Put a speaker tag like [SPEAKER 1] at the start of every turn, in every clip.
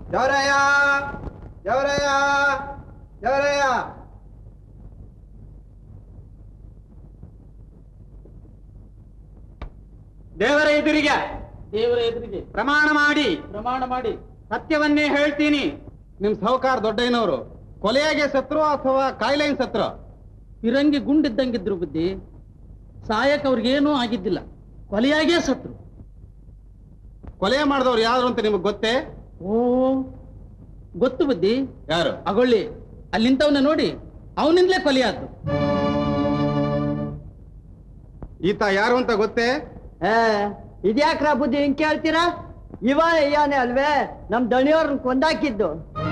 [SPEAKER 1] ಜವರಯ್ಯ ಜವರಯ್ಯ ಜವರಯ್ಯ
[SPEAKER 2] ದೇವರ ಎದುರಿಗೆ
[SPEAKER 3] ದೇವರ ಎದುರಿಗೆ
[SPEAKER 2] ಪ್ರಮಾಣ ಮಾಡಿ
[SPEAKER 3] ಪ್ರಮಾಣ ಮಾಡಿ
[SPEAKER 2] ಸತ್ಯವನ್ನೇ ಹೇಳ್ತೀನಿ ನಿಮ್ ಸಾಹುಕಾರ ದೊಡ್ಡಯ್ಯನವರು ಕೊಲೆಯಾಗೆ ಸತ್ರು ಅಥವಾ ಕಾಯಿಲೆಯಿಂದ ಸತ್ರು
[SPEAKER 3] ಫಿರಂಗಿ ಗುಂಡಿದ್ದಂಗಿದ್ರು ಬುದ್ಧಿ ಸಾಯಕ್ ಅವ್ರಿಗೇನೂ ಆಗಿದ್ದಿಲ್ಲ ಕೊಲೆಯಾಗೇ ಸತ್ರು
[SPEAKER 2] ಕೊಲೆ ಮಾಡಿದವ್ರು ಯಾರು ಅಂತ ನಿಮಗೆ ಗೊತ್ತೇ
[SPEAKER 3] ಓ ಗೊತ್ತು ಬುದ್ಧಿ
[SPEAKER 2] ಯಾರು
[SPEAKER 3] ಅಗೊಳ್ಳಿ ಅಲ್ಲಿ ನಿಂತವನ್ನ ನೋಡಿ ಅವನಿಂದಲೇ ಕೊಲೆಯಾದ್ದು
[SPEAKER 2] ಈತ ಯಾರು ಅಂತ ಗೊತ್ತೇ
[SPEAKER 4] ಇದ್ಯಾಕ್ರ ಬುದ್ಧಿ ಹಿಂಗ್ ಕೇಳ್ತೀರಾ ಇವ ಅಯ್ಯಾನೆ ಅಲ್ವೇ ನಮ್ ದಣಿಯವ್ರನ್ನ ಕೊಂದಾಕಿದ್ದು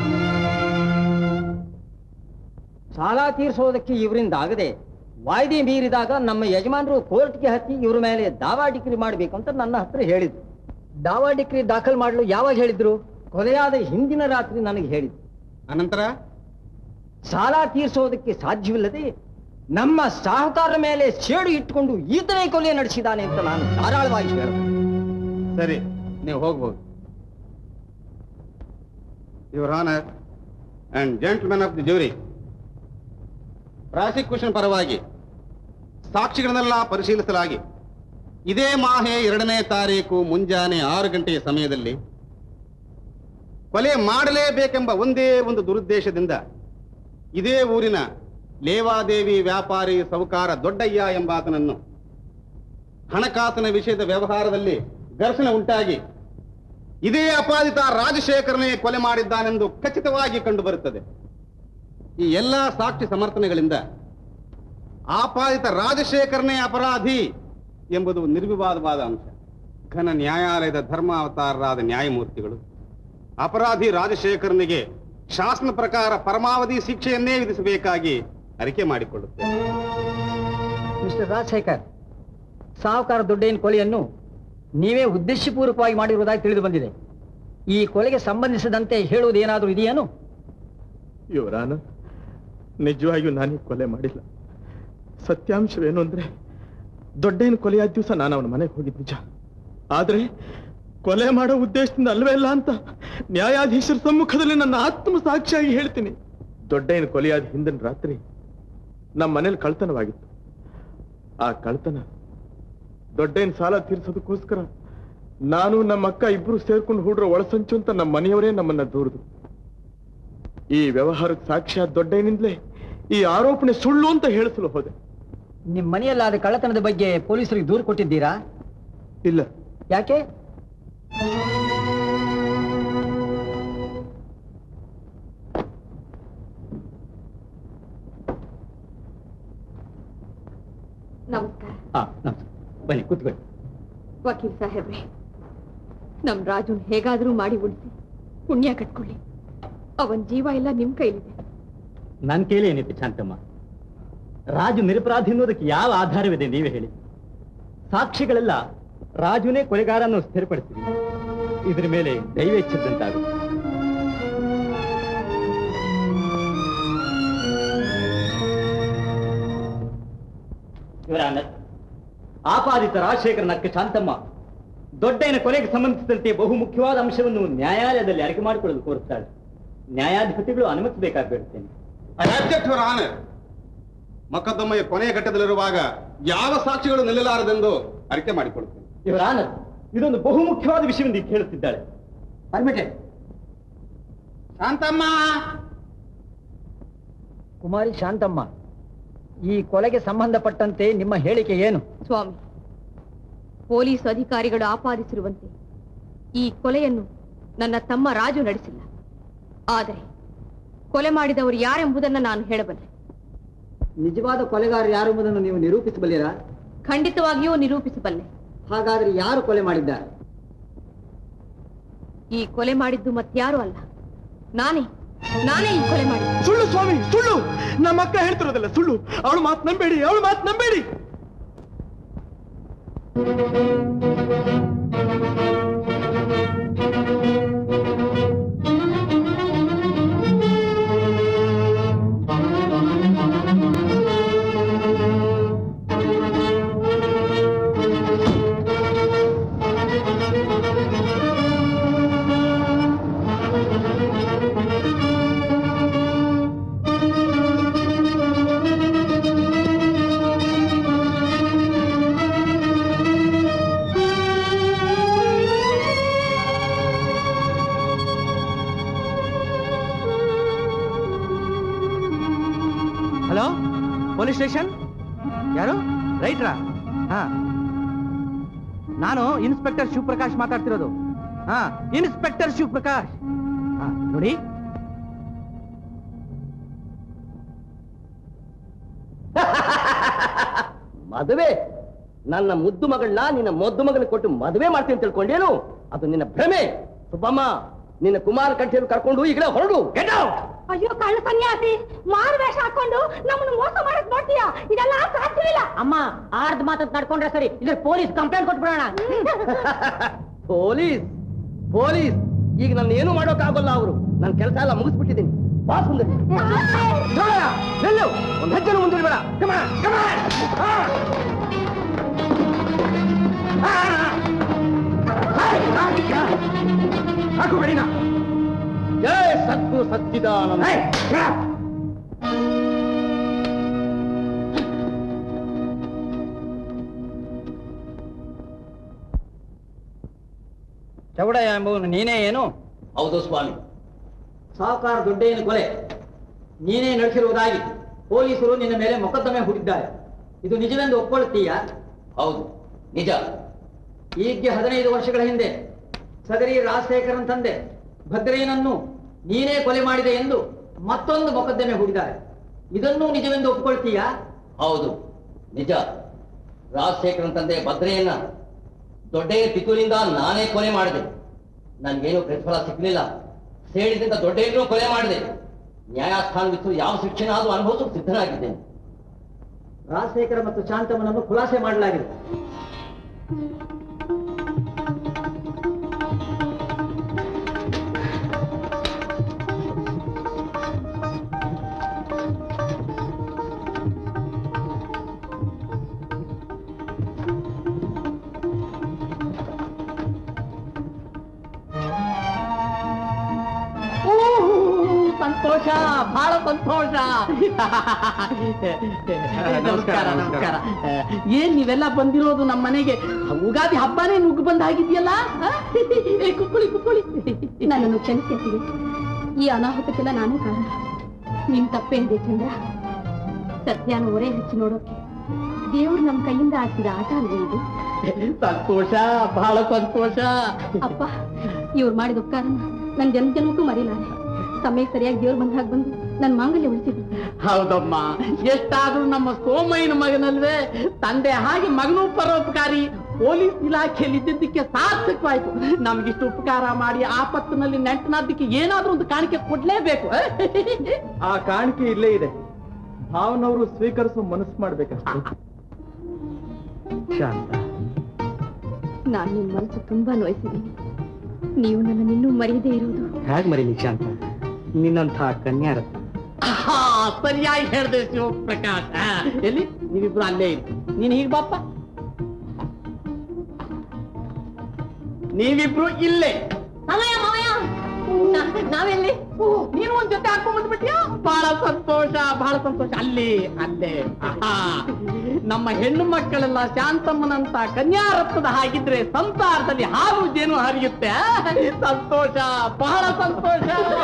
[SPEAKER 4] ಸಾಲ ತೀರ್ಸೋದಕ್ಕೆ ಇವರಿಂದ ಆಗದೆ ವಾಯ್ದೆ ಮೀರಿದಾಗ ನಮ್ಮ ಯಜಮಾನರು ಕೋರ್ಟ್ಗೆ ಹತ್ತಿ ಇವ್ರ ಮೇಲೆ ದಾವಾ ಡಿಕ್ರಿ ಮಾಡ್ಬೇಕು ಅಂತ ನನ್ನ ಹತ್ರ ಹೇಳಿದ್ರು ದಾವಾ ಡಿಕ್ರಿ ದಾಖಲು ಮಾಡಲು ಯಾವಾಗ ಹೇಳಿದ್ರು ಕೊಲೆಯಾದ ಹಿಂದಿನ ರಾತ್ರಿ ನನಗೆ ಹೇಳಿದ್ರು
[SPEAKER 2] ಅನಂತರ
[SPEAKER 4] ಸಾಲ ತೀರ್ಸೋದಕ್ಕೆ ಸಾಧ್ಯವಿಲ್ಲದೆ ನಮ್ಮ ಸಾಹುಕಾರರ ಮೇಲೆ ಸೇಡು ಇಟ್ಕೊಂಡು ಈತನೇ ಕೊಲೆ ನಡೆಸಿದಾನೆ ಅಂತ ನಾನು ಧಾರಾಳವಾಗಿ ಹೇಳಿದೆ
[SPEAKER 2] ಸರಿ ನೀವು ಹೋಗ್ಬೋದು your honour and gentlemen of the jury prosecution ಪರವಾಗಿ ಸಾಕ್ಷಿಗಳನ್ನೆಲ್ಲ ಪರಿಶೀಲಿಸಲಾಗಿ ಇದೇ ಮಾಹೆ ಎರಡನೇ ತಾರೀಕು ಮುಂಜಾನೆ ಆರು ಗಂಟೆಯ ಸಮಯದಲ್ಲಿ ಕೊಲೆ ಮಾಡಲೇಬೇಕೆಂಬ ಒಂದೇ ಒಂದು ದುರುದ್ದೇಶದಿಂದ ಇದೇ ಊರಿನ ಲೇವಾದೇವಿ ವ್ಯಾಪಾರಿ ಸೌಕಾರ ದೊಡ್ಡಯ್ಯ ಎಂಬಾತನನ್ನು ಹಣಕಾಸಿನ ವಿಷಯದ ವ್ಯವಹಾರದಲ್ಲಿ ಘರ್ಷಣೆ ಉಂಟಾಗಿ ಇದೇ ಅಪಾದಿತ ರಾಜಶೇಖರನೇ ಕೊಲೆ ಮಾಡಿದ್ದಾನೆಂದು ಖಚಿತವಾಗಿ ಕಂಡುಬರುತ್ತದೆ ಈ ಎಲ್ಲ ಸಾಕ್ಷಿ ಸಮರ್ಥನೆಗಳಿಂದ ಆಪಾದಿತ ರಾಜಶೇಖರನೇ ಅಪರಾಧಿ ಎಂಬುದು ನಿರ್ವಿವಾದವಾದ ಅಂಶ ಘನ ನ್ಯಾಯಾಲಯದ ಧರ್ಮಾವತಾರರಾದ ನ್ಯಾಯಮೂರ್ತಿಗಳು ಅಪರಾಧಿ ರಾಜಶೇಖರನಿಗೆ ಶಾಸನ ಪ್ರಕಾರ ಪರಮಾವಧಿ ಶಿಕ್ಷೆಯನ್ನೇ ವಿಧಿಸಬೇಕಾಗಿ ಅರಿಕೆ ಮಾಡಿಕೊಳ್ಳುತ್ತೇವೆ
[SPEAKER 4] ಮಿಸ್ಟರ್ ರಾಜಶೇಖರ್ ಸಾಹುಕಾರ ದೊಡ್ಡೇನ್ ಕೊಲೆಯನ್ನು ನೀವೇ ಉದ್ದೇಶಪೂರ್ವಕವಾಗಿ ಮಾಡಿರುವುದಾಗಿ ತಿಳಿದು ಬಂದಿದೆ ಈ ಕೊಲೆಗೆ ಸಂಬಂಧಿಸಿದಂತೆ ಹೇಳುವುದೇನಾದರೂ ಇದೆಯೇನು
[SPEAKER 5] ಯುವರಾನ ನಿಜವಾಗಿಯೂ ನಾನೀ ಕೊಲೆ ಮಾಡಿಲ್ಲ ಸತ್ಯಾಂಶವೇನು ಅಂದ್ರೆ ದೊಡ್ಡೇನು ಕೊಲೆಯಾದ ದಿವಸ ನಾನು ಅವನ ಮನೆಗೆ ಹೋಗಿದ್ ನಿಜ ಆದ್ರೆ ಕೊಲೆ ಮಾಡೋ ಉದ್ದೇಶದಿಂದ ಅಲ್ವೇ ಇಲ್ಲ ಅಂತ ನ್ಯಾಯಾಧೀಶರ ಸಮ್ಮುಖದಲ್ಲಿ ನನ್ನ ಆತ್ಮ ಸಾಕ್ಷಿಯಾಗಿ ಹೇಳ್ತೀನಿ ದೊಡ್ಡೇನು ಕೊಲೆಯಾದ ಹಿಂದಿನ ರಾತ್ರಿ ನಮ್ಮ ಮನೇಲಿ ಕಳ್ತನವಾಗಿತ್ತು ಆ ಕಳ್ತನ ದೊಡ್ಡೇನ್ ಸಾಲ ತೀರ್ಸೋದಕ್ಕೋಸ್ಕರ ನಾನು ನಮ್ಮ ಅಕ್ಕ ಇಬ್ರು ಸೇರ್ಕೊಂಡು ಹುಡ್ರ ಒಳಸಂಚು ಅಂತ ನಮ್ಮ ಮನೆಯವರೇ ನಮ್ಮನ್ನ ದೂರಿದ್ರು ಈ ವ್ಯವಹಾರಕ್ಕೆ ಸಾಕ್ಷಿಯಾದ ದೊಡ್ಡೇನಿಂದಲೇ ಈ ಆರೋಪಣೆ ಸುಳ್ಳು ಅಂತ ಹೇಳಿಸಲು ಹೋದೆ
[SPEAKER 4] ನಿಮ್ಮ ಮನೆಯಲ್ಲಾದ ಕಳ್ಳತನದ ಬಗ್ಗೆ ಪೊಲೀಸರಿಗೆ ದೂರು ಕೊಟ್ಟಿದ್ದೀರಾ
[SPEAKER 5] ಇಲ್ಲ
[SPEAKER 4] ಯಾಕೆ
[SPEAKER 6] ನಮಸ್ಕಾರ
[SPEAKER 3] ಬನ್ನಿ ಕೂತ್ಕೊಳ್ಳಿ
[SPEAKER 6] ವಕೀಲ್ ಸಾಹೇಬ್ರೆ ನಮ್ ರಾಜುನ್ ಹೇಗಾದ್ರೂ ಮಾಡಿ ಉಳಿಸಿ ಪುಣ್ಯ ಕಟ್ಕೊಳ್ಳಿ ಅವನ್ ಜೀವ ಎಲ್ಲ ನಿಮ್ ಕೈಲಿದೆ
[SPEAKER 3] ನನ್ನ ಕೇಳಿ ಏನಿತ್ತು ಶಾಂತಮ್ಮ ರಾಜು ನಿರಪರಾಧಿ ಅನ್ನೋದಕ್ಕೆ ಯಾವ ಆಧಾರವಿದೆ ನೀವೇ ಹೇಳಿ ಸಾಕ್ಷಿಗಳೆಲ್ಲ ರಾಜುನೇ ಕೊಲೆಗಾರನ್ನು ಸ್ಥಿರಪಡಿಸಿದ್ವಿ ಇದ್ರ ಮೇಲೆ ದೈವ ಎಚ್ಚರಿದಂತಾಗುತ್ತೆ ಇವರಾನ ಆಪಾದಿತ ರಾಜಶೇಖರನ ಅಕ್ಕ ಶಾಂತಮ್ಮ ದೊಡ್ಡಯ್ಯನ ಕೊಲೆಗೆ ಸಂಬಂಧಿಸಿದಂತೆ ಬಹು ಮುಖ್ಯವಾದ ಅಂಶವನ್ನು ನ್ಯಾಯಾಲಯದಲ್ಲಿ ಅರಿಕೆ ಮಾಡಿಕೊಳ್ಳಲು ಕೋರುತ್ತಾಳೆ ನ್ಯಾಯಾಧಿಪತಿಗಳು ಅನುಮತಿಸಬೇಕಾಗ್ಬಿಡುತ್ತೇನೆ
[SPEAKER 2] ಅಬ್ಜೆಕ್ಟ್ ಆನರ್ ಮೊಕದ್ದಮೆಯ ಕೊನೆಯ ಘಟ್ಟದಲ್ಲಿರುವಾಗ ಯಾವ ಸಾಕ್ಷಿಗಳು ನಿಲ್ಲಲಾರದೆಂದು ಅರಿಕೆ ಮಾಡಿಕೊಳ್ಳುತ್ತೇನೆ
[SPEAKER 3] ಇವರ ಆನಂದ್ ಇದೊಂದು ಬಹು ಮುಖ್ಯವಾದ ವಿಷಯವೆಂದು ಈಗ ಹೇಳುತ್ತಿದ್ದಾಳೆ
[SPEAKER 4] ಪರ್ಮಿಟೆಡ್
[SPEAKER 2] ಶಾಂತಮ್ಮ
[SPEAKER 4] ಕುಮಾರಿ ಶಾಂತಮ್ಮ ಈ ಕೊಲೆಗೆ ಸಂಬಂಧಪಟ್ಟಂತೆ ನಿಮ್ಮ ಹೇಳಿಕೆ ಏನು
[SPEAKER 6] ಸ್ವಾಮಿ ಪೊಲೀಸ್ ಅಧಿಕಾರಿಗಳು ಆಪಾದಿಸಿರುವಂತೆ ಈ ಕೊಲೆಯನ್ನು ನನ್ನ ತಮ್ಮ ರಾಜು ನಡೆಸಿಲ್ಲ ಆದರೆ ಕೊಲೆ ಮಾಡಿದವರು ಯಾರೆಂಬುದನ್ನು ನಾನು ಹೇಳಬಲ್ಲೆ
[SPEAKER 4] ನಿಜವಾದ ಕೊಲೆಗಾರ ಯಾರು ಎಂಬುದನ್ನು ನೀವು ನಿರೂಪಿಸಬಲ್ಲಿರಾ
[SPEAKER 6] ಖಂಡಿತವಾಗಿಯೂ ನಿರೂಪಿಸಬಲ್ಲೆ
[SPEAKER 4] ಹಾಗಾದ್ರೆ ಯಾರು ಕೊಲೆ ಮಾಡಿದ್ದಾರೆ
[SPEAKER 6] ಈ ಕೊಲೆ ಮಾಡಿದ್ದು ಮತ್ಯಾರೂ ಅಲ್ಲ ನಾನೇ ನಾನೇ ಈ ಕೊಲೆ ಮಾಡಿದ್ದು
[SPEAKER 5] ಸುಳ್ಳು ಸ್ವಾಮಿ ಸುಳ್ಳು ನಮ್ಮ ಅಕ್ಕ ಹೇಳ್ತಿರೋದಲ್ಲ ಸುಳ್ಳು ಅವಳು ಮಾತು ನಂಬೇಡಿ ಅವಳು ಮಾತು ನಂಬೇಡಿ
[SPEAKER 7] ಹಲೋ ಪೊಲೀಸ್ ಸ್ಟೇಷನ್ ಯಾರು ರೈಟ್ರಾ ಹಾ ನಾನು ಇನ್ಸ್ಪೆಕ್ಟರ್ ಶಿವಪ್ರಕಾಶ್ ಮಾತಾಡ್ತಿರೋದು ಹಾ ಇನ್ಸ್ಪೆಕ್ಟರ್ ಶಿವಪ್ರಕಾಶ್ ಹಾ ನೋಡಿ
[SPEAKER 4] ಮದುವೆ ನನ್ನ ಮುದ್ದು ಮಗಳನ್ನ ನಿನ್ನ ಮೊದ್ದು ಮಗನ ಕೊಟ್ಟು ಮದುವೆ ಮಾಡ್ತೀನಿ ಅಂತ ತಿಳ್ಕೊಂಡೇನು ಅದು ನಿನ್ನ ಭ್ರಮೆ ಸುಬ್ಬಮ್ಮ ನಿನ್ನ ಕುಮಾರ ಕಂಠಿಯನ್ನು ಕರ್ಕೊಂಡು ಈಗಲೇ ಹೊರಡು ಗೆಟ್ ಔಟ್
[SPEAKER 6] ಅಯ್ಯೋ ಕಳ್ಳ ಸನ್ಯಾಸಿ ಮಾರು ವೇಷ ಹಾಕೊಂಡು ನಮ್ಮನ್ನು ಮೋಸ ಮಾಡಕ್ ನೋಡ್ತೀಯ ಇದೆಲ್ಲ ಸಾಧ್ಯವಿಲ್ಲ
[SPEAKER 4] ಅಮ್ಮ ಆರ್ದ್ ಮಾತಂತ ನಡ್ಕೊಂಡ್ರೆ ಸರಿ ಇದ್ರ ಪೊಲೀಸ್ ಕಂಪ್ಲೇಂಟ್ ಕೊಟ್ಬಿಡೋಣ ಪೊಲೀಸ್ ಪೊಲೀಸ್ ಈಗ ನನ್ನ ಏನು ಮಾಡೋಕ್ಕಾಗಲ್ಲ ಅವರು ನನ್ನ ಕೆಲಸ ಎಲ್ಲ ಮುಗಿಸ್ಬಿಟ್ಟಿದ್ದೀನಿ ಬಾ ಸುಂದರಿ ನೋಡೋಣ, ನಿಲ್ಲು ಒಂದು ಹೆಜ್ಜೆನೂ ಮುಂದಿಡ್ಬೇಡ Come on, come on. ಆ. ಆ. Hi, hi, hi. ಹಾಕು ಬೆಳಿನ ಜಯ ಸತ್ತು ಸಚ್ಚಿದಾನಂದ
[SPEAKER 7] ಚೌಡಯ್ಯ ಎಂಬುವನು ನೀನೇ ಏನು
[SPEAKER 4] ಹೌದು ಸ್ವಾಮಿ ಸಾಹುಕಾರ ದೊಡ್ಡೆಯನ್ನು ಕೊಲೆ ನೀನೇ ನಡೆಸಿರುವುದಾಗಿ ಪೊಲೀಸರು ನಿನ್ನ ಮೇಲೆ ಮೊಕದ್ದಮೆ ಹೂಡಿದ್ದಾರೆ ಇದು ನಿಜವೆಂದು ಒಪ್ಕೊಳ್ಳುತ್ತೀಯಾ ಹೌದು ನಿಜ ಈಗ್ಗೆ ಹದಿನೈದು ವರ್ಷಗಳ ಹಿಂದೆ ಸದರಿ ರಾಜಶೇಖರನ್ ತಂದೆ ಭದ್ರೇನನ್ನು ನೀನೇ ಕೊಲೆ ಮಾಡಿದೆ ಎಂದು ಮತ್ತೊಂದು ಮೊಕದ್ದಮೆ ಹೂಡಿದ್ದಾರೆ ಇದನ್ನೂ ನಿಜವೆಂದು ಒಪ್ಕೊಳ್ತೀಯಾ ಹೌದು ನಿಜ ರಾಜಶೇಖರನ್ ತಂದೆ ಭದ್ರೆಯನ್ನ ದೊಡ್ಡೆಯ ಪಿತೂರಿಂದ ನಾನೇ ಕೊಲೆ ಮಾಡಿದೆ ನನ್ಗೇನು ಪ್ರತಿಫಲ ಸಿಗ್ಲಿಲ್ಲ ಸೇಡಿದಿಂದ ದೊಡ್ಡೆಯನ್ನು ಕೊಲೆ ಮಾಡಿದೆ ನ್ಯಾಯಸ್ಥಾನವಿತ್ತು ಯಾವ ಶಿಕ್ಷೆನಾದರೂ ಅನುಭವಿಸಲು ಸಿದ್ಧನಾಗಿದ್ದೇನೆ ರಾಜಶೇಖರ ಮತ್ತು ಶಾಂತಮ್ಮನನ್ನು ಖುಲಾಸೆ ಮಾಡಲಾಗಿದೆ ಸಂತೋಷ ಬಹಳ ಸಂತೋಷ ನಮಸ್ಕಾರ ನಮಸ್ಕಾರ ಏನ್ ನೀವೆಲ್ಲ ಬಂದಿರೋದು ನಮ್ಮ ಮನೆಗೆ ಉಗಾದಿ ಹಬ್ಬನೇ ನುಗ್ಗು ಬಂದ ಹಾಗಿದ್ಯಲ್ಲ ಏ, ಕುತ್ಕೊಳ್ಳಿ ಕುತ್ಕೊಳ್ಳಿ
[SPEAKER 6] ನನ್ನನ್ನು ಕ್ಷಮಿಸಿ ಈ ಅನಾಹುತಕ್ಕೆಲ್ಲ ನಾನೇ ಕಾರಣ ನಿನ್ ತಪ್ಪೇನಿದೆ ಚಂದ್ರ ಸತ್ಯನ ಒರೆ ಹಚ್ಚಿ ನೋಡೋಕೆ ದೇವ್ರು ನಮ್ ಕೈಯಿಂದ ಆಡ್ತಿದ ಆಟ ಅಲ್ವೇ ಇದು
[SPEAKER 4] ಸಂತೋಷ ಬಹಳ ಸಂತೋಷ
[SPEAKER 6] ಅಪ್ಪ ಇವ್ರು ಮಾಡಿದ ಉಪಕಾರನ ನನ್ ಜನ ಜನಕ್ಕೂ ಮರಿಲಾರೆ ಸಮಯ ಸರಿಯಾಗಿ ದೇವ್ರು ಬಂದ ಹಾಗೆ ಬಂದು ನನ್ ಮಾಂಗಲ್ಯ ಉಳಿಸಿದ್ರು
[SPEAKER 4] ಹೌದಮ್ಮ ಎಷ್ಟಾದ್ರೂ ನಮ್ಮ ಸೋಮಯ್ಯನ ಮಗನಲ್ವೇ ತಂದೆ ಹಾಗೆ ಮಗನೂ ಪರೋಪಕಾರಿ ಪೊಲೀಸ್ ಇಲಾಖೆಯಲ್ಲಿ ಇದ್ದಿದ್ದಕ್ಕೆ ಸಾರ್ಥಕವಾಯ್ತು ನಮ್ಗಿಷ್ಟು ಉಪಕಾರ ಮಾಡಿ ಆಪತ್ತಿನಲ್ಲಿ ನೆಂಟನಾದ್ದಕ್ಕೆ ಏನಾದ್ರೂ ಒಂದು ಕಾಣಿಕೆ ಕೊಡ್ಲೇಬೇಕು
[SPEAKER 5] ಆ ಕಾಣಿಕೆ ಇಲ್ಲೇ ಇದೆ ಭಾವನವರು ಸ್ವೀಕರಿಸೋ ಮನಸ್ಸು ಮಾಡ್ಬೇಕಷ್ಟೇ
[SPEAKER 7] ಶಾಂತ
[SPEAKER 6] ನಾನ್ ನಿಮ್ ಮನಸ್ಸು ತುಂಬಾ ನೋಯಿಸಿದ್ದೀನಿ ನೀವು ನನ್ನ ಇನ್ನೂ ಮರೆಯದೇ ಇರುವುದು
[SPEAKER 7] ಹೇಗ್ ಮರೀಲಿ ಶಾಂತ ನಿನ್ನಂಥ ಕನ್ಯಾರತ್ನ
[SPEAKER 4] ಆಹಾ, ಸರಿಯಾಗಿ ಹೇಳ್ದೆ ಶಿವಪ್ರಕಾಶ್ ಆ, ಎಲ್ಲಿ ನೀವಿಬ್ರು ಅಲ್ಲೇ ಇರಿ ನೀನ್ ಹೀಗ್ ಬಾಪ್ಪ ನೀವಿಬ್ರು ಇಲ್ಲೇ
[SPEAKER 6] ನಾವೆಲ್ಲಿ
[SPEAKER 4] ನೀನು ಒಂದ್ ಜೊತೆ ಹಾಕೊಂಡ್ ಬಂದ್ಬಿಟ್ಯಾ ಬಹಳ ಸಂತೋಷ ಬಹಳ ಸಂತೋಷ ಅಲ್ಲೇ ಅಲ್ಲೇ ಆಹಾ. ನಮ್ಮ ಹೆಣ್ಣು ಮಕ್ಕಳೆಲ್ಲ ಶಾಂತಮ್ಮನಂತ ಕನ್ಯಾರತ್ನದ ಹಾಗಿದ್ರೆ ಸಂಸಾರದಲ್ಲಿ ಹಾವು ಜೇನು ಹರಿಯುತ್ತೆ ಸಂತೋಷ ಬಹಳ ಸಂತೋಷ